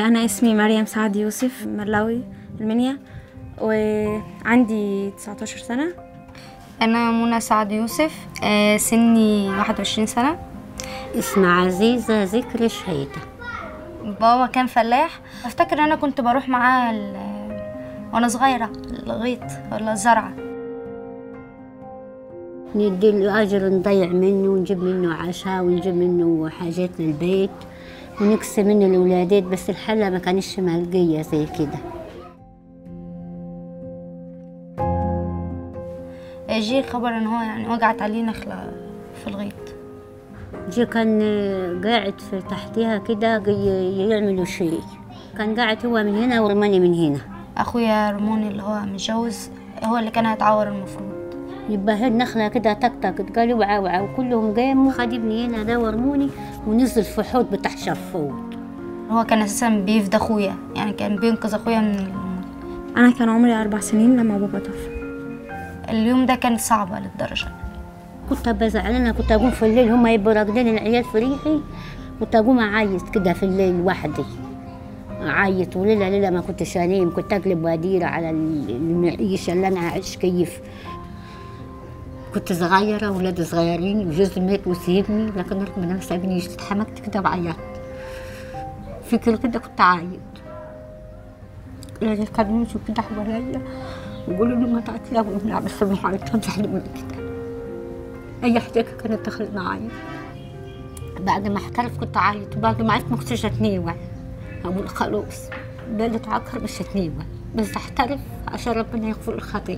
أنا اسمي مريم سعد يوسف ملاوي المنيا وعندي 19 سنة أنا منى سعد يوسف آه، سني 21 سنة اسم عزيزة ذكر شهيدة بابا كان فلاح افتكر انا كنت بروح معاه ال- وانا صغيره الغيط ولا الزرعه ندي له أجر نضيع منه ونجيب منه عشاء ونجيب منه حاجات للبيت ونكسي منه الولادات بس الحلة ما كانش ملقية زي كده جه خبر ان هو يعني وجعت عليه نخله في الغيط جه كان قاعد في تحتها كده ي- يعملوا شيء كان قاعد هو من هنا ورماني من هنا اخويا رموني اللي هو متجوز هو اللي كان هيتعور المفروض يبقى هي النخلة كده تكتك قالوا وعا وعا وكلهم قاموا خد ابني هنا ده ورموني ونزل في حوض بتاع شفوت هو كان اساسا بيفدى اخويا يعني كان بينقذ اخويا من الموت أنا كان عمري أربع سنين لما بابا توفى اليوم ده كانت صعبه للدرجه كنت ابقى زعلانه كنت اقوم في الليل هم يبقوا راقدين العيال في ريحي كنت اقوم اعيط كده في الليل وحدي اعيط وليله ليله ما كنتش انام كنت اقلب واديره على ال- المعيشه اللي انا اعيش كيف كنت صغيرة ولاد صغيرين وجوزي مات وسيبني لكن ربنا ما سابنيش اتحمكت كده وعيطت فكر كده كنت اعيط العيال كانوا يمشوا كده حواليا ويقولوا لي ما تعتلاقوا لا بس ما عيطتش من كده اي حاجه كانت تخلي معايا بعد ما احترف كنت اعيط وبعد ما عرفت ما كنتش اتنيوع اقول خلاص بالي اتعكر مش اتنيوع بس احترف عشان ربنا يغفر خطيئتي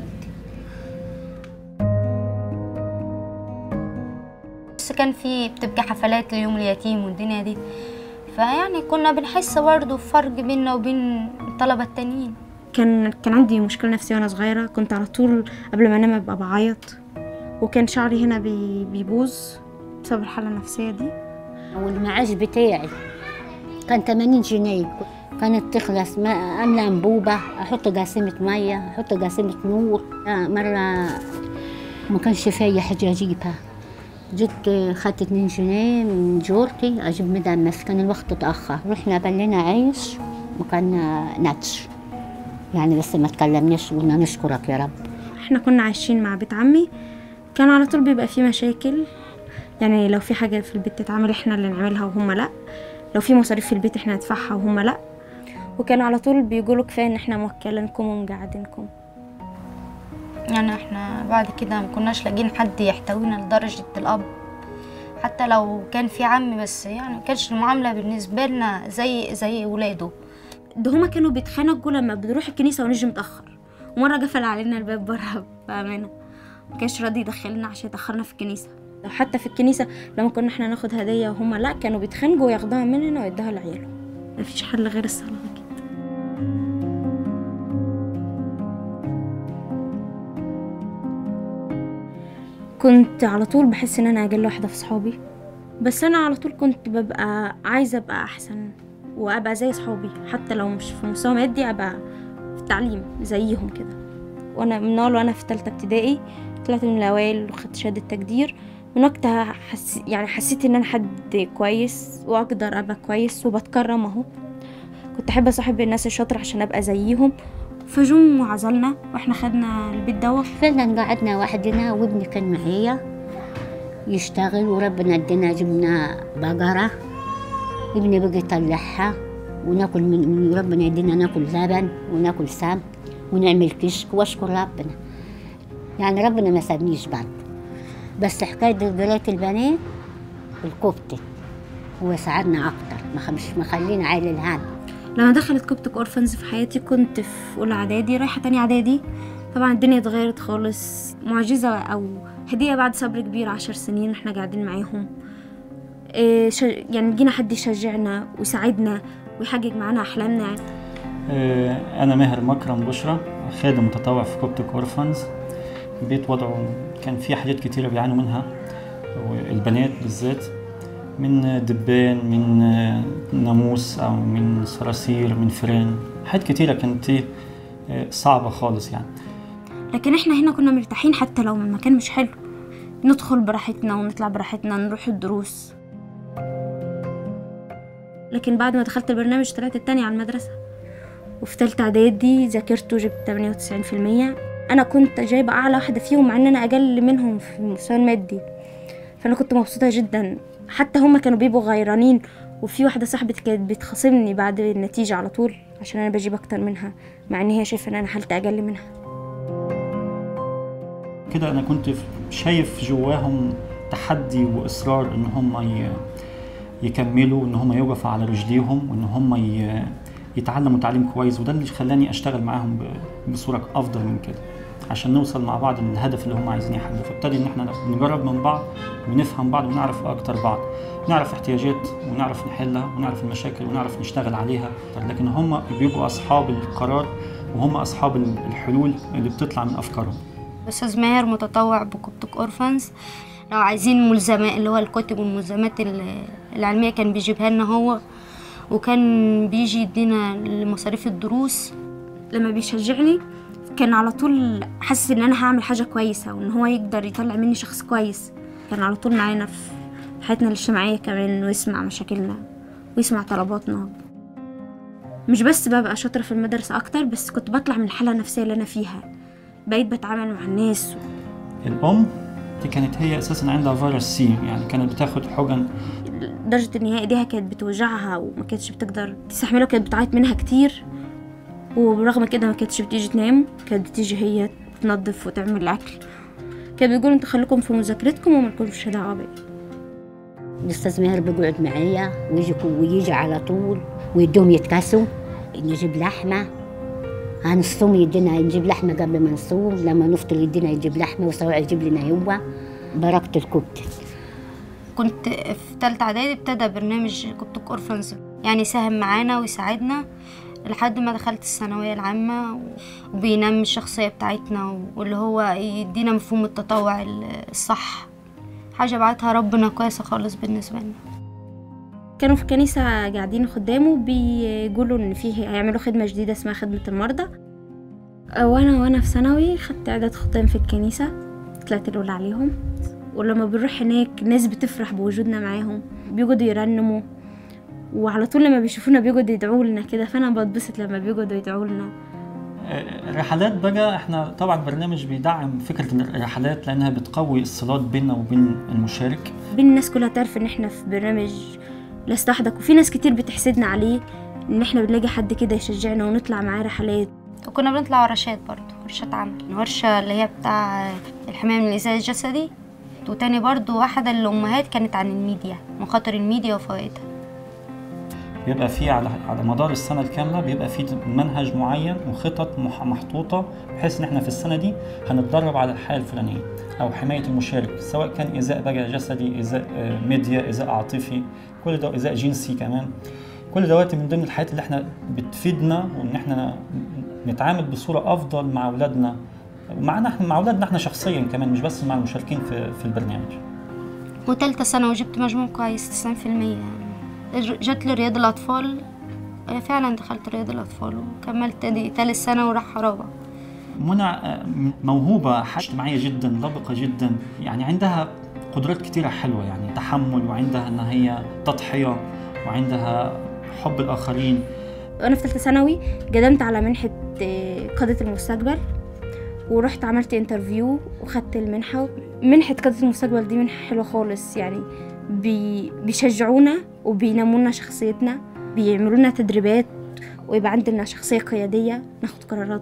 بس كان في بتبقى حفلات ليوم اليتيم والدنيا دي فيعني كنا بنحس برضه بفرق بيننا وبين الطلبه التانيين كان كان عندي مشكلة نفسية وأنا صغيرة كنت على طول قبل ما أنام أبقى بعيط وكان شعري هنا بي- بيبوظ بسبب الحالة النفسية دي والمعاش بتاعي كان 80 جنيه كانت تخلص ما املى انبوبه احط قاسمه ميه احط قاسمه نور آه، مره ما كانش فيا حاجه اجيبها جيت خدت 2 جنيه من جورتي اجيب مدمس كان الوقت اتاخر رحنا بلينا عيش وكان نتش يعني بس ما تكلمناش قلنا نشكرك يا رب احنا كنا عايشين مع بيت عمي كان على طول بيبقى فيه مشاكل يعني لو في حاجة في البيت تتعمل احنا اللي نعملها وهما لأ لو في مصاريف في البيت احنا ندفعها وهما لأ وكانوا على طول بيقولوا كفاية ان احنا موكلينكم ومقعدينكم يعني احنا بعد كده ما كناش لاقيين حد يحتوينا لدرجة الأب حتى لو كان في عم بس يعني ما كانش المعاملة بالنسبة لنا زي زي ولاده ده هما كانوا بيتخانقوا لما بنروح الكنيسة ونيجي متأخر ومرة قفل علينا الباب بره بأمانة ما كانش راضي يدخلنا عشان يتأخرنا في الكنيسة حتى في الكنيسة لما كنا احنا ناخد هدية وهما لأ كانوا بيتخانقوا وياخدوها مننا ويدوها لعيالهم مفيش حل غير الصلاة أكيد كنت على طول بحس ان انا اقل واحده في صحابي بس انا على طول كنت ببقى عايزه ابقى احسن وابقى زي صحابي حتى لو مش في مستوى مادي ابقى في التعليم زيهم كده وانا من اول وانا في ثالثه ابتدائي طلعت من الاوائل وخدت شهاده تقدير من وقتها حس... يعني حسيت ان انا حد كويس واقدر ابقى كويس وبتكرم اهو كنت احب اصاحب الناس الشاطره عشان ابقى زيهم فجم وعزلنا واحنا خدنا البيت دوت فعلا قعدنا وحدنا وابني كان معايا يشتغل وربنا ادينا جبنا بقرة ابني بقى يطلعها وناكل من من ربنا يدينا ناكل لبن وناكل سمك ونعمل كشك واشكر ربنا يعني ربنا ما سابنيش بعد بس حكاية قراية البنات الكفتة هو ساعدنا أكتر ما خ- مش مخلينا عيل الهم لما دخلت كوبتك اورفنز في حياتي كنت في اولى اعدادي رايحه تاني اعدادي طبعا الدنيا اتغيرت خالص معجزه او هديه بعد صبر كبير عشر سنين احنا قاعدين معاهم إيه ش... يعني جينا حد يشجعنا ويساعدنا ويحقق معانا احلامنا يعني آه، أنا ماهر مكرم بشرى خادم متطوع في كوبتك أورفانز بيت وضعه كان فيه حاجات كتيرة بيعانوا منها البنات بالذات من دبان من آه، ناموس أو من صراصير من فئران حاجات كتيرة كانت إيه، آه، صعبة خالص يعني لكن احنا هنا كنا مرتاحين حتى لو المكان مش حلو ندخل براحتنا ونطلع براحتنا نروح الدروس لكن بعد ما دخلت البرنامج طلعت التانية على المدرسة وفي تالتة إعدادي ذاكرت وجبت 98% أنا كنت جايبة أعلى واحدة فيهم مع إن أنا أقل منهم في المستوى المادي فأنا كنت مبسوطة جدا حتى هما كانوا بيبقوا غيرانين وفي واحدة صاحبتي كانت بتخاصمني بعد النتيجة على طول عشان أنا بجيب أكتر منها مع إن هي شايفة إن أنا حالتي أقل منها كده انا كنت شايف جواهم تحدي واصرار ان هم ي- يكملوا ان هم يوقفوا على رجليهم وان هم ي- يتعلموا تعليم كويس وده اللي خلاني اشتغل معاهم ب- بصوره افضل من كده عشان نوصل مع بعض للهدف اللي هم عايزين يحققوه فابتدي ان احنا نجرب من بعض ونفهم بعض ونعرف اكتر بعض نعرف احتياجات ونعرف نحلها ونعرف المشاكل ونعرف نشتغل عليها لكن هم بيبقوا اصحاب القرار وهم اصحاب الحلول اللي بتطلع من افكارهم أستاذ ماهر متطوع بكوبتك أورفانز لو عايزين ملزمات اللي هو الكتب والملزمات ال- العلمية كان بيجيبها لنا هو وكان بيجي يدينا مصاريف الدروس لما بيشجعني كان على طول حاسس ان انا هعمل حاجه كويسه وان هو يقدر يطلع مني شخص كويس كان على طول معانا في حياتنا الاجتماعيه كمان ويسمع مشاكلنا ويسمع طلباتنا مش بس ببقى شاطره في المدرسه اكتر بس كنت بطلع من الحاله النفسيه اللي انا فيها بقيت بتعامل مع الناس الام دي كانت هي اساسا عندها فيروس سي يعني كانت بتاخد حقن لدرجه ان هي ايديها كانت بتوجعها وما كانتش بتقدر تستحمله كانت بتعيط منها كتير وبرغم كده ما كانتش بتيجي تنام كانت بتيجي هي تنظف وتعمل الاكل كانت بتقول انتوا خليكم في مذاكرتكم وما لكمش دعوه بيا الاستاذ ماهر بيقعد معايا ويجي ويجي على طول ويدوم يتكاسوا نجيب لحمه هنصوم يدينا نجيب لحمه قبل ما نصوم لما نفطر يدينا يجيب لحمه وسواء يجيب لنا هو بركه الكبت كنت في تالتة إعدادي ابتدى برنامج كوبتك أورفانز يعني ساهم معانا ويساعدنا لحد ما دخلت الثانوية العامة وبينمي الشخصية بتاعتنا واللي هو يدينا مفهوم التطوع الصح حاجة بعتها ربنا كويسة خالص بالنسبة لنا كانوا في كنيسة قاعدين خدامه بيقولوا ان فيه هيعملوا خدمة جديدة اسمها خدمة المرضى وانا وانا في ثانوي خدت اعداد خدام في الكنيسة طلعت الاولى عليهم ولما بنروح هناك الناس بتفرح بوجودنا معاهم بيقعدوا يرنموا وعلى طول لما بيشوفونا بيقعدوا يدعوا لنا كده فانا بتبسط لما بيقعدوا يدعوا لنا الرحلات بقى احنا طبعا برنامج بيدعم فكره الرحلات لانها بتقوي الصلات بيننا وبين المشارك بين الناس كلها تعرف ان احنا في برنامج لست وحدك وفي ناس كتير بتحسدنا عليه ان احنا بنلاقي حد كده يشجعنا ونطلع معاه رحلات وكنا بنطلع ورشات برضو ورشات عمل ورشة اللي هي بتاع الحماية من الإزاء الجسدي وتاني برضو واحدة الأمهات كانت عن الميديا مخاطر الميديا وفوائدها بيبقى في على على مدار السنه الكامله بيبقى في منهج معين وخطط مح- محطوطه بحيث ان احنا في السنه دي هنتدرب على الحاله الفلانيه او حمايه المشارك سواء كان ايذاء بقى جسدي ايذاء آه، ميديا ايذاء عاطفي كل ده ايذاء جنسي كمان كل دوت من ضمن الحاجات اللي احنا بتفيدنا وان احنا نتعامل بصوره افضل مع اولادنا ومعنا احنا مع اولادنا احنا شخصيا كمان مش بس مع المشاركين في في البرنامج وتالتة سنة وجبت مجموع كويس تسعين في المية يعني جات لي رياض الأطفال آه، فعلا دخلت رياض الأطفال وكملت دي تالت سنة وراح رابعة منى آه، موهوبة حاجة اجتماعية جدا لبقة جدا يعني عندها قدرات كتيرة حلوة يعني تحمل وعندها ان هي تضحية وعندها حب الآخرين وانا في ثالثه ثانوي قدمت على منحه آه، قاده المستقبل ورحت عملت انترفيو وخدت المنحه منحه قاده المستقبل دي منحه حلوه خالص يعني بي بيشجعونا وبينمونا شخصيتنا بيعملوا لنا تدريبات ويبقى عندنا شخصيه قياديه ناخد قرارات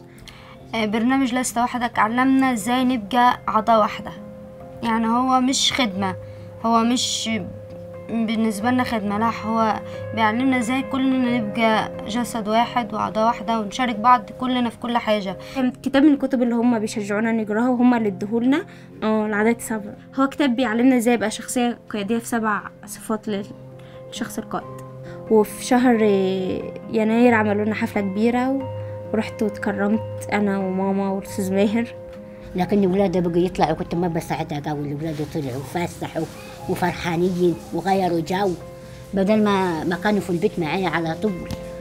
آه، برنامج لست وحدك علمنا ازاي نبقى أعضاء واحدة يعني هو مش خدمة هو مش بالنسبة لنا خدمة لا هو بيعلمنا ازاي كلنا نبقى جسد واحد وأعضاء واحدة ونشارك بعض كلنا في كل حاجة كان كتاب من الكتب اللي هم بيشجعونا نقراها وهم اللي ادوهولنا اه العادات السبع هو كتاب بيعلمنا ازاي ابقى شخصيه قياديه في سبع صفات للشخص القائد وفي شهر آه، يناير عملوا لنا حفله كبيره و- ورحت واتكرمت انا وماما والاستاذ ماهر لكن ولادي بقوا يطلعوا كنت ما بساعدها قوي ولادي طلعوا فسحوا وفرحانين وغيروا جو بدل ما ما كانوا في البيت معايا على طول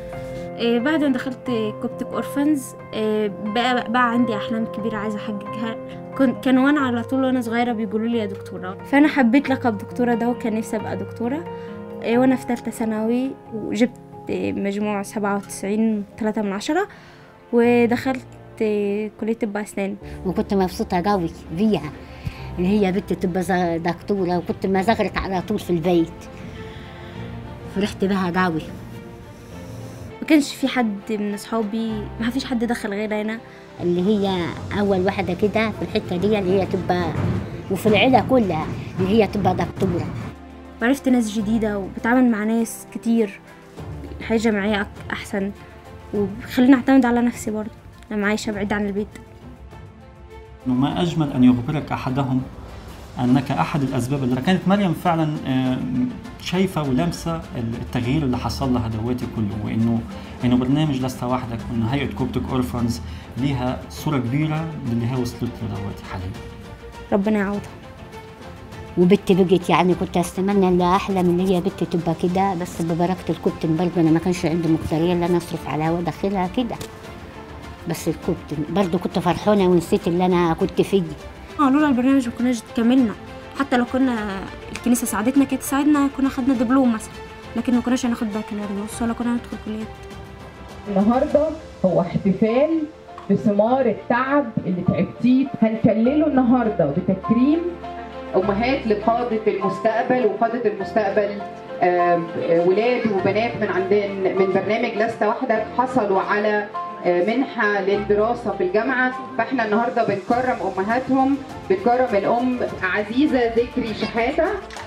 آه، بعد ما دخلت كوبتك اورفنز آه، بقى, بقى عندي احلام كبيره عايزه احققها كنت كان وانا على طول وانا صغيره بيقولوا لي يا دكتوره فانا حبيت لقب دكتوره ده وكان نفسي ابقى دكتوره إيه، وانا في ثالثه ثانوي وجبت إيه، مجموع سبعة وتسعين تلاتة من عشرة ودخلت إيه، كلية طب أسنان وكنت مبسوطة قوي بيها اللي هي بنت تبقى ز- دكتورة وكنت مزغرت على طول في البيت فرحت بها قوي ما كانش في حد من أصحابي ما فيش حد دخل غير أنا اللي هي أول واحدة كده في الحتة دي اللي هي تبقى وفي العيلة كلها اللي هي تبقى دكتورة وعرفت ناس جديدة وبتعامل مع ناس كتير الحياة الجامعية أك- أحسن وخليني أعتمد على نفسي برضه لما عايشة بعيد عن البيت إنه ما أجمل أن يخبرك أحدهم أنك أحد الأسباب اللي كانت مريم فعلا آه، شايفة ولامسة التغيير اللي حصل لها دواتي كله وإنه إنه برنامج لست وحدك وإنه هيئة كوبتك أورفانز ليها صورة كبيرة باللي هي وصلت له دواتي حاليا ربنا يعوضها وبنتي بقت يعني كنت استمنى ان احلم ان هي بنتي تبقى كده بس ببركه الكابتن برضه انا ما كانش عندي مقدريه ان انا اصرف عليها وادخلها كده بس الكابتن برضه كنت فرحانه ونسيت اللي انا كنت فيه اه لولا البرنامج ما كناش كملنا حتى لو كنا الكنيسة ساعدتنا كانت تساعدنا كنا خدنا دبلوم مثلا لكن ما كناش هناخد بكالوريوس ولا كنا هندخل كليات النهارده هو احتفال بثمار التعب اللي تعبتيه هنكلله النهارده بتكريم امهات لقاده المستقبل وقاده المستقبل آم، آه، ولاد وبنات من عندنا من برنامج لست وحدك حصلوا على آه، منحة للدراسة في الجامعة فاحنا النهاردة بنكرم أمهاتهم بنكرم الأم عزيزة ذكري شحاتة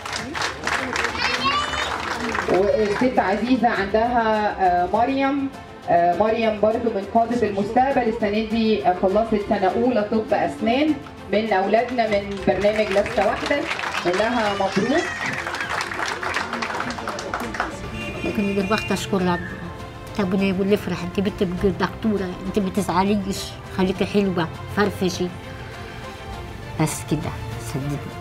والست عزيزة عندها آه، مريم آه، مريم برضو من قادة المستقبل السنة دي آه، خلصت سنة أولى طب أسنان من أولادنا من برنامج لست وحدك نقول لها مبروك لكن يقول وقت اشكر ربنا ربنا يقول لي افرح انت بنت بقى دكتوره انت ما تزعليش خليكي حلوه فرفشي بس كده صدقني